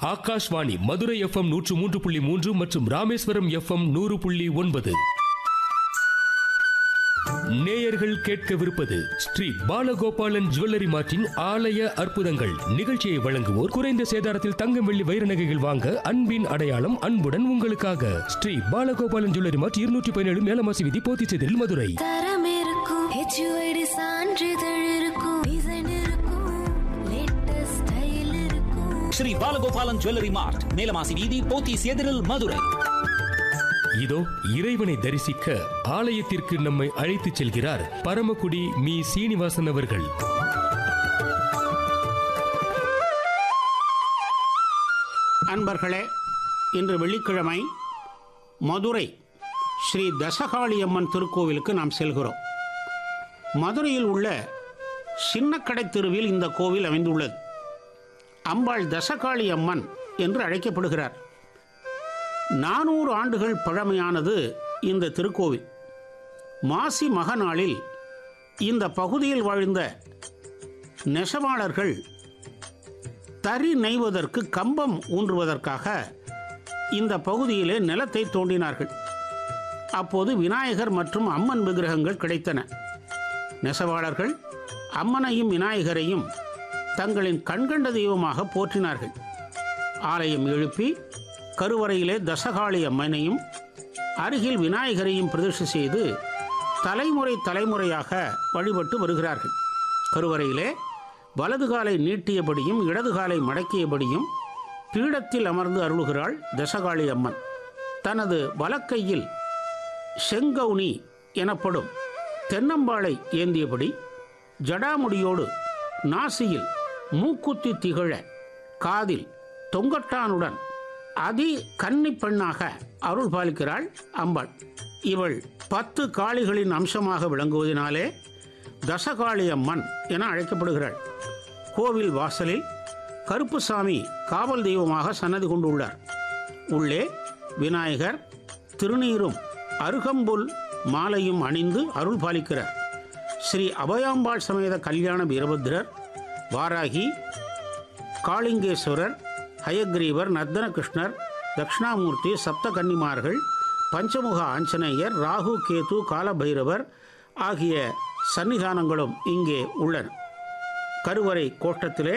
Akashvani Madurai FM நூற்று மூன்று புள்ளி மூன்று மற்றும் ராமேஸ்வரம் எஃப்எம் நூறு புள்ளி ஒன்பது நேயர்கள் கேட்கவிருப்பது ஸ்ரீ பாலகோபாலன் ஜுவல்லரி மார்ட்டின் ஆலய அற்புதங்கள் நிகழ்ச்சியை வழங்குவோர் குறைந்த சேதாரத்தில் தங்கம் வெள்ளி வைர நகைகள் வாங்க அன்பின் அடையாளம் அன்புடன் உங்களுக்காக ஸ்ரீ பாலகோபாலன் ஜுவல்லரி மார்ட் இருநூற்றி பதினேழு மேலமாசி விதி போத்திச்செதில் மதுரை தரம் இருக்கும் ஹெச்யூஐடி சான்றிதழ் இருக்கும் டிசைன் இருக்கும் லேட்டஸ்ட் ஸ்டைல் இருக்கும் ஸ்ரீ பாலகோபாலன் ஜுவல்லரி மார்ட் மேலமாசி வீதி போத்தீஸ் எதிரில் மதுரை இதோ இறைவனை தரிசிக்க ஆலயத்திற்கு நம்மை அழைத்துச் செல்கிறார் பரமக்குடி மீ சீனிவாசன் அவர்கள் அன்பர்களே இன்று வெள்ளிக்கிழமை மதுரை ஸ்ரீ தசகாளியம்மன் திருக்கோவிலுக்கு நாம் செல்கிறோம் மதுரையில் உள்ள சின்னக்கடை தெருவில் இந்த கோவில் அமைந்துள்ளது அம்பாள் தசகாளி அம்மன் என்று அழைக்கப்படுகிறார் நானூறு ஆண்டுகள் பழமையானது இந்த திருக்கோவில் மாசி மகநாளில் இந்த பகுதியில் வாழ்ந்த நெசவாளர்கள் தறி நெய்வதற்கு கம்பம் ஊன்றுவதற்காக இந்த பகுதியிலே நிலத்தை தோண்டினார்கள் அப்போது விநாயகர் மற்றும் அம்மன் விக்கிரகங்கள் கிடைத்தன நெசவாளர்கள் அம்மனையும் விநாயகரையும் தங்களின் கண்கண்ட தெய்வமாக போற்றினார்கள் ஆலயம் எழுப்பி கருவறையிலே தசகாளி அம்மனையும் அருகில் விநாயகரையும் பிரதிஷ்டை செய்து தலைமுறை தலைமுறையாக வழிபட்டு வருகிறார்கள் கருவறையிலே வலது காலை நீட்டியபடியும் இடது காலை மடக்கியபடியும் பீடத்தில் அமர்ந்து அருளுகிறாள் தசகாளி அம்மன் தனது வலக்கையில் செங்கவுனி எனப்படும் தென்னம்பாளை ஏந்தியபடி ஜடாமுடியோடு நாசியில் மூக்குத்தி திகழ காதில் தொங்கட்டானுடன் அதி கன்னி பெண்ணாக அருள் பாலிக்கிறாள் அம்பாள் இவள் பத்து காளிகளின் அம்சமாக விளங்குவதினாலே தசகாளி அம்மன் என அழைக்கப்படுகிறாள் கோவில் வாசலில் கருப்புசாமி காவல் தெய்வமாக சன்னதி கொண்டுள்ளார் உள்ளே விநாயகர் திருநீரும் அருகம்புல் மாலையும் அணிந்து அருள் பாலிக்கிறார் ஸ்ரீ அபயாம்பாள் சமேத கல்யாண வீரபத்ரர் வாராகி காளிங்கேஸ்வரர் ஹயக்ரீவர் நர்தன கிருஷ்ணர் தட்சிணாமூர்த்தி சப்த கன்னிமார்கள் பஞ்சமுக ஆஞ்சநேயர் ராகு கேது காலபைரவர் ஆகிய சன்னிதானங்களும் இங்கே உள்ளன கருவறை கோஷ்டத்திலே